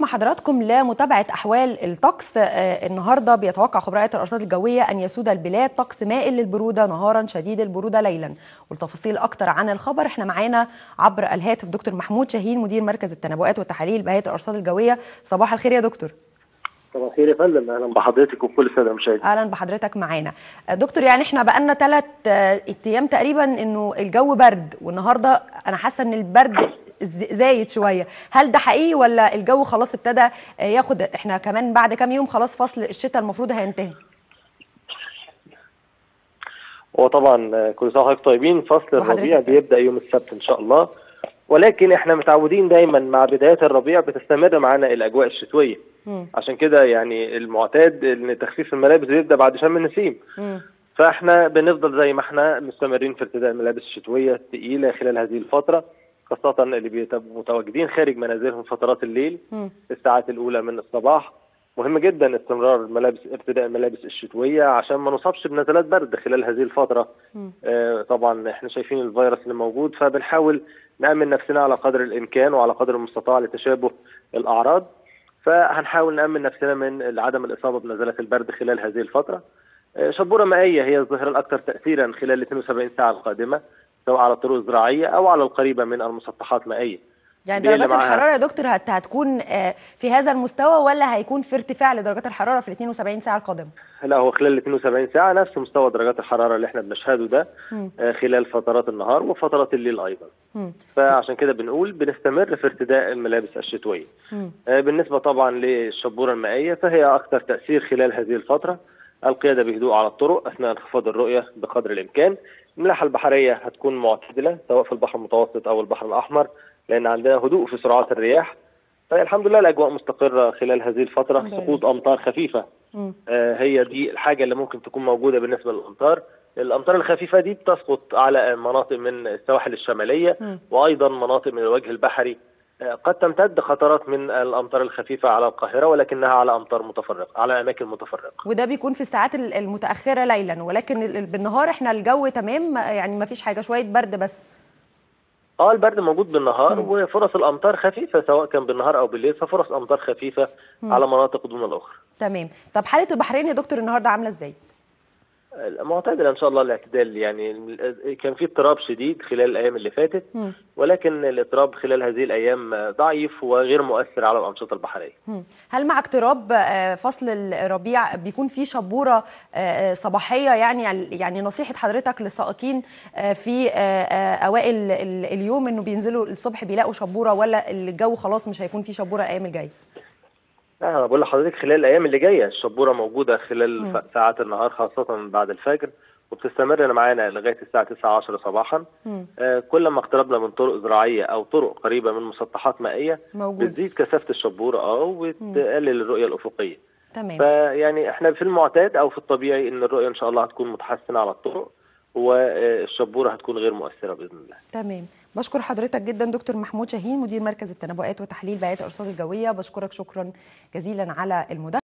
مع حضراتكم لمتابعة أحوال الطقس آه، النهاردة بيتوقع خبراء الأرصاد الجوية أن يسود البلاد طقس مائل للبرودة نهارا شديد البرودة ليلا والتفاصيل أكتر عن الخبر احنا معانا عبر الهاتف دكتور محمود شاهين مدير مركز التنبؤات والتحاليل بهيئة الأرصاد الجوية صباح الخير يا دكتور صباح الخير يا فندم اهلا بحضرتك وكل الساده المشاهدين اهلا بحضرتك معانا آه، دكتور يعني احنا بقالنا ثلاث ايام تقريبا انه الجو برد والنهارده انا حاسه ان البرد ز- زايد شويه هل ده حقيقي ولا الجو خلاص ابتدى آه، ياخد احنا كمان بعد كام يوم خلاص فصل الشتاء المفروض هينتهي هو طبعا آه، كل سنه وحضرتك طيبين فصل وحضرتك الربيع طيب. بيبدا يوم السبت ان شاء الله ولكن احنا متعودين دايما مع بدايات الربيع بتستمر معانا الاجواء الشتويه مم. عشان كده يعني المعتاد ان تخفيف الملابس بيبدا بعد شم النسيم مم. فاحنا بنفضل زي ما احنا مستمرين في ارتداء الملابس الشتويه الثقيله خلال هذه الفتره خاصه اللي بيبقوا متواجدين خارج منازلهم فترات الليل مم. الساعات الاولى من الصباح مهم جدا استمرار الملابس ارتداء الملابس الشتويه عشان ما نصابش بنزلات برد خلال هذه الفتره مم. آه طبعا احنا شايفين الفيروس اللي موجود فبنحاول نامن نفسنا على قدر الامكان وعلى قدر المستطاع لتشابه الاعراض فهنحاول نامن نفسنا من عدم الاصابه بنزلات البرد خلال هذه الفتره آه، شبوره مائيه هي الظاهره الاكثر تاثيرا خلال ال 72 ساعه القادمه سواء على الطرق الزراعيه او على القريبه من المسطحات مائيه يعني دي اللي درجات معاها. الحراره يا دكتور هت- هتكون آه، في هذا المستوى ولا هيكون في ارتفاع لدرجات الحراره في ال 72 ساعه القادمه لا هو خلال ال 72 ساعة نفس مستوى درجات الحرارة اللي احنا بنشهده ده مم. آه، خلال فترات النهار وفترات الليل أيضا مم. فعشان كده بنقول بنستمر في ارتداء الملابس الشتوية مم. آه، بالنسبة طبعا للشبورة المائية فهي أكثر تأثير خلال هذه الفترة القيادة بهدوء على الطرق أثناء انخفاض الرؤية بقدر الإمكان الملاحة البحرية هتكون معتدلة سواء في البحر المتوسط أو البحر الأحمر لأن عندنا هدوء في سرعات الرياح فالحمد لله الأجواء مستقرة خلال هذه الفترة الحمد لله. سقوط أمطار خفيفة مم. آه، هي دي الحاجة اللي ممكن تكون موجودة بالنسبة للأمطار الأمطار الخفيفة دي بتسقط على مناطق من السواحل الشمالية مم. وأيضا مناطق من الوجه البحري آه، قد تمتد خطرات من الأمطار الخفيفة على القاهرة ولكنها على أمطار متفرقة على أماكن متفرقة وده بيكون في الساعات ال- المتاخره ليلا ولكن ال- ال- بالنهار احنا الجو تمام ما- يعني ما فيش حاجه شويه برد بس اه البرد موجود بالنهار مم. وفرص الأمطار خفيفة سواء كان بالنهار أو بالليل ففرص أمطار خفيفة على مناطق دون الأخرى تمام طب حاله البحرين يا دكتور النهارده عامله ازاي معتدل ان شاء الله الاعتدال يعني كان في اضطراب شديد خلال الايام اللي فاتت مم. ولكن الاضطراب خلال هذه الايام ضعيف وغير مؤثر على الانشطه البحريه. مم. هل مع اقتراب آه، فصل الربيع بيكون في شبوره آه، صباحيه يعني يعني نصيحه حضرتك للسائقين آه، في آه، آه، اوائل ال- اليوم انه بينزلوا الصبح بيلاقوا شبوره ولا الجو خلاص مش هيكون في شبوره الايام الجايه لا انا بقول لحضرتك خلال الايام اللي جايه الشبوره موجوده خلال مم. ف- ساعات النهار خاصه بعد الفجر وبتستمر معانا لغايه الساعه 9 10 صباحا. مم. آه، كل ما اقتربنا من طرق زراعيه او طرق قريبه من مسطحات مائيه موجود بتزيد كثافه الشبوره اه وتقلل الرؤيه الافقيه. تمام فيعني احنا في المعتاد او في الطبيعي ان الرؤيه ان شاء الله هتكون متحسنه على الطرق والشبوره هتكون غير مؤثره باذن الله. تمام بشكر حضرتك جدا دكتور محمود شاهين مدير مركز التنبؤات وتحليل بيانات الارصاد الجويه بشكرك شكرا جزيلا على المداخله